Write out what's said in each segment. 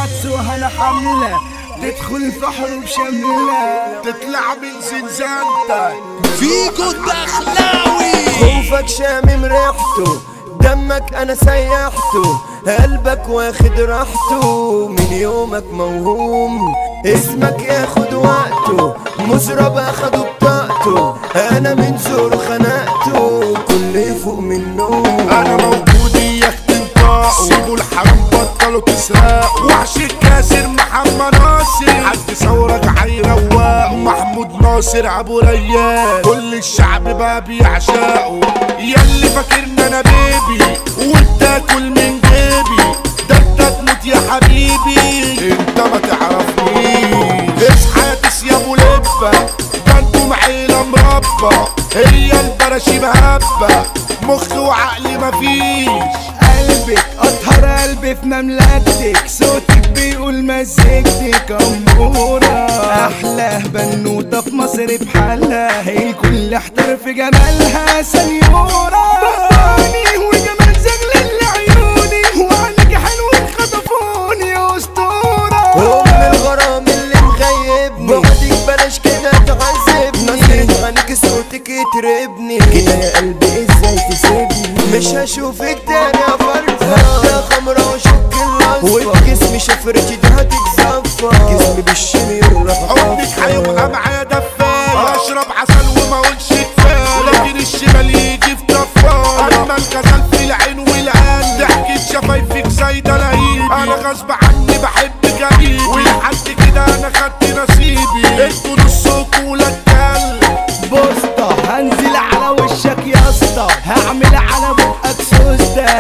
سوها انا حملة تدخل البحر بشملة تطلع من زنزانتك فيكو الدخلاوي خوفك شامم ريحته دمك انا سيحته قلبك واخد راحته من يومك موهوم اسمك ياخد وقته مزرب اخده بطاقته انا من زور خنقته كل فوق منه انا موجود اياك تنطقوا سيبوا الحرام بطلوا تسرقوا وحش الكاسر محمد ناصر حد ثورك هيروقوا محمود ناصر ابو ريان كل الشعب بقى بيعشقه ياللي فاكرنا انا بيبي وبتاكل من جيبي ده انت تموت يا حبيبي انت ما تعرفنيش اصحى يا تس يا ابو لبه ده انتم عيله مربى هي البراشي مهبه مخ وعقلي مفيش قلبك اطهر قلبي في مملكتك صوتك بيقول مزيكتك امورة احلى بنوتة في مصر بحالها الكل احتر في جمالها سنيورة بطاني وجمال زغلل لعيوني وعنك حلو خطفوني يا اسطورة ام الغرام اللي مغيبني بعدك بلاش كده تعذبني نظرة عنك صوتك يتربني كده يا قلبي ازاي تسيبني مش هشوفك تاني يا فرفة هبدا خمرة وشك الاصفر وبجسمي شفرتي ده هتتزفر جسمي بالشمير راح حبك هيبقى معايا دفاية اشرب عسل وما اقولش كفاية لكن الشمال يجي في طفاية اما الغزال في العين والقلب ضحكة شفايفك زي دلاهيب انا غصب عني بحب جميل ولحد كده انا خدت نصيبي انتوا نصكوا ولا الكلب بوسطة هنزل على وشك يا اسطى هعمل على بقك سوستة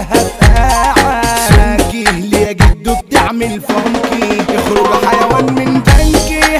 هفقعك لي يا جدو بتعمل فانكي اخرج حيوان من بنكي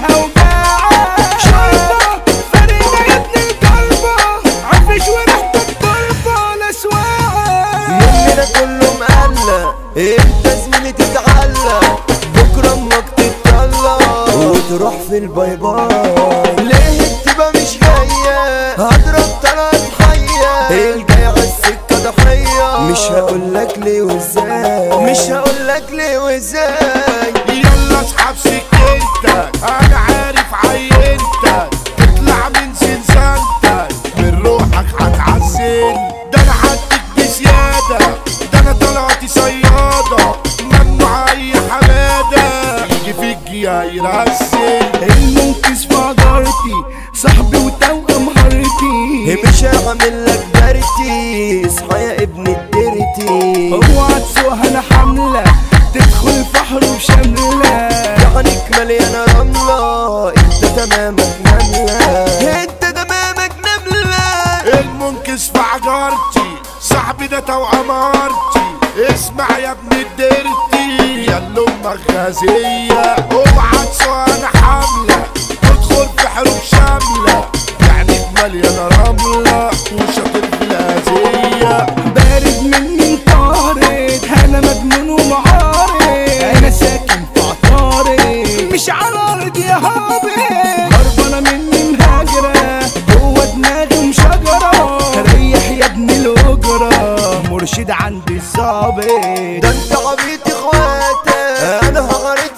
هوجعك شايفة فريدة يا ابن الكلبة عفش وريحتك طربة لا سواعة يومنا كله مقلق امتى زميلي تتعلق بكره امك تتطلق وتروح في الباي باي ليه التبقى مش جايه هضرب طلعت حيه الجاي على السكه ضحيه مش هقولك ليه وازاي مش هقولك ليه وازاي يلا اسحب سكينتك انا عارف عينتك اطلع من زنزانتك من روحك هتعسل ده انا حدك بزيادة ده انا طلعتي صيادة ممنوع اي حمادة يجي فيك يا يرسل المنكس في عجارتي صاحبي وتوأم هارتي مش هعمل لك دارتي اصحى يا ابن الدرتي اوعى تسوقها انا حاملة تدخل بحر بشملة عينك مليانة رملة انت تمامك نملة انت تمامك نملة المنكس في عجارتي صاحبي ده توأم هارتي اسمع يا ابن الدرتي يا اللي امك غازية اوعى تسوى انا حاملة تدخل في حروب شاملة يعني مليانة رملة وشاطر في الأذية بارد مني طارد انا مجنون ومعارض انا ساكن في عطارد مش على ارض يا هابط هربانة مني مهاجرة جوه دماغي مشجرة ريح يا ابن الاجرة مرشد عند الظابط ده انت عبيط اخواتك انا هغرد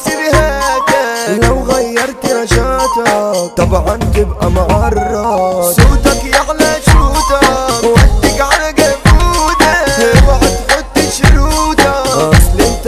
سبهاتك لو غيرت نشاطك طبعا تبقى معرض صوتك يعلى شوتك ودك على جبودك اوعى تحط شرودك اصل انت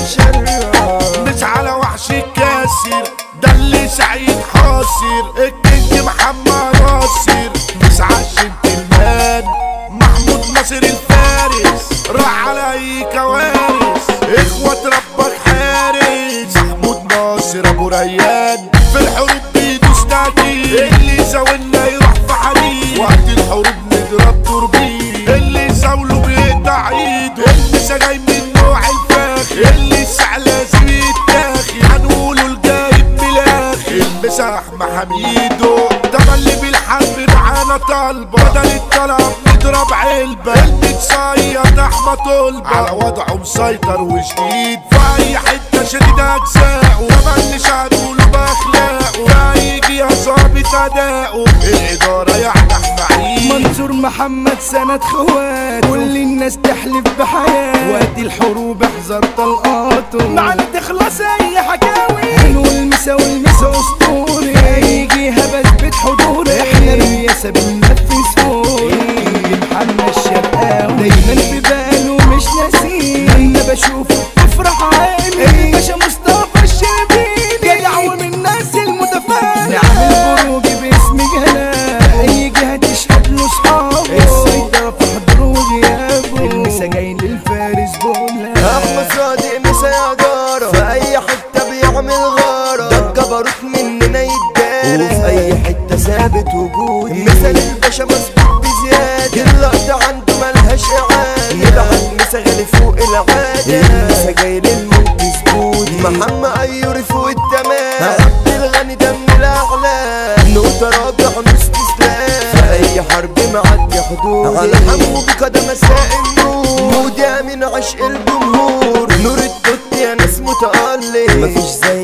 هتتشرد مش على وحش الكاسر ده اللي سعيد حاصر الكينج محمد ناصر مش عشان تلمان محمود ناصر الفارس راح على اي كوارث اخوة ربك حارس محمود ناصر ابو ريان في الحروب بيدوس تاكيد اللي زاولنا يروح في حديد وقت الحروب نضرب توربين اللي زاوله بيقطع ايده المسا جاي من نوع الفاخر اللي الساعة لازم يتاخد هنقوله الجايب ملاخر المسا احمى حميدو ده اللي بالحرب معانا طالبة بدل الطلب نضرب علبة المتصيد احمى طلبة على وضعه مسيطر وشديد في اي حتة شديد اجزاء وما اللي هنقوله باخلاقه ده يجي يا ظابط اداؤه الادارة يعني احمى عيد منصور محمد سند خوات كل الناس تحلف بحياة وقت الحروب احذر طلقاته معنا تخلص اي احلى حكاوي هنقول مسا والمسا اسطوري هيجي بثبت حضوري احنا بالياسة بننفذ فوري محمد الشرقاوي دايما في باله مش ناسيه لما بشوفه تفرح عيني الباشا مصطفى الشربيني جدع ومن الناس المتفانة نعمل بروجي باسم جلال اي جهة تشهد له صحابه السيطرة في حضوره وغيابه المسا جاي للفارس بولا احمد صادق مسا يا جارة في اي حتة بيعمل غارة ده الجبروت مننا يتدارى وفي اي حتة ثابت وجودي مثل الباشا مظبوط بزيادة اللقطة عنده ملهاش اعادة يبعت مسا غالي فوق العادة المسا جاي للمنقذ بودي محمد ايوري فوق التمام عبد الغني دم الاعلى نقطة راجع نص استسلام في اي حرب معدي حدود على حمو بقدم مساء النور مودع من عشق الجمهور نور التوت يا ناس متألق مفيش زي